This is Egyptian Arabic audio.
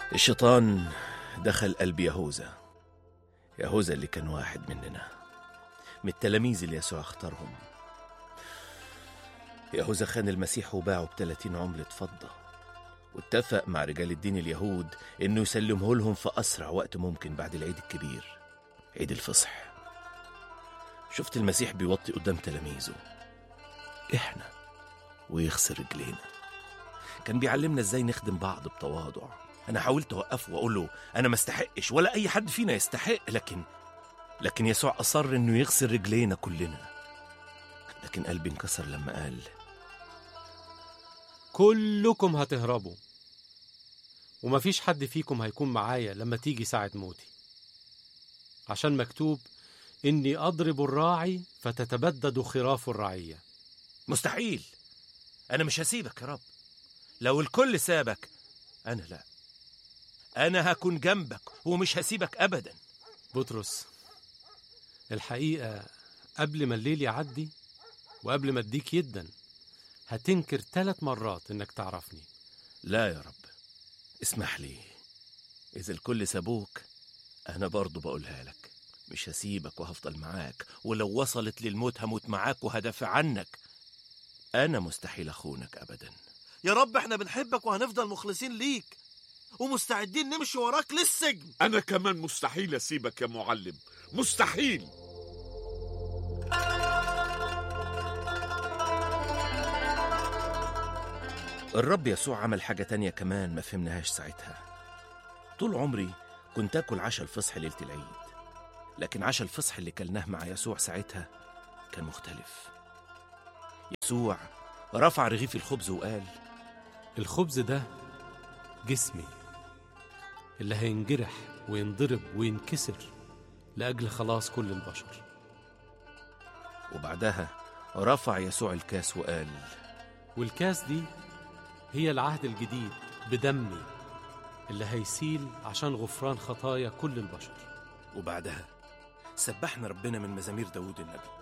الشيطان دخل قلب يهوذا يهوذا اللي كان واحد مننا من التلاميذ اللي يسوع اختارهم يهوذا خان المسيح وباعه بتلاتين عملة فضة واتفق مع رجال الدين اليهود انه يسلمه لهم في اسرع وقت ممكن بعد العيد الكبير عيد الفصح شفت المسيح بيوطي قدام تلاميذه احنا ويغسل رجلينا كان بيعلمنا ازاي نخدم بعض بتواضع انا حاولت اوقفه واقول له انا ما استحقش ولا اي حد فينا يستحق لكن لكن يسوع اصر انه يغسل رجلينا كلنا لكن قلبي انكسر لما قال كلكم هتهربوا ومفيش حد فيكم هيكون معايا لما تيجي ساعة موتي عشان مكتوب إني أضرب الراعي فتتبدد خراف الرعية مستحيل انا مش هسيبك يا رب لو الكل سابك انا لا انا هكون جنبك ومش هسيبك ابدا بطرس الحقيقة قبل ما الليل يعدي وقبل ما اديك يدا هتنكر ثلاث مرات انك تعرفني لا يا رب اسمح لي اذا الكل سابوك انا برضو بقولها لك مش هسيبك وهفضل معاك ولو وصلت للموت هموت معاك وهدافع عنك انا مستحيل اخونك ابدا يا رب احنا بنحبك وهنفضل مخلصين ليك ومستعدين نمشي وراك للسجن أنا كمان مستحيل أسيبك يا معلم مستحيل الرب يسوع عمل حاجة تانية كمان ما فهمناهاش ساعتها طول عمري كنت أكل عشاء الفصح ليلة العيد لكن عشاء الفصح اللي كلناه مع يسوع ساعتها كان مختلف يسوع رفع رغيف الخبز وقال الخبز ده جسمي اللي هينجرح وينضرب وينكسر لأجل خلاص كل البشر وبعدها رفع يسوع الكاس وقال والكاس دي هي العهد الجديد بدمي اللي هيسيل عشان غفران خطايا كل البشر وبعدها سبحنا ربنا من مزامير داود النبي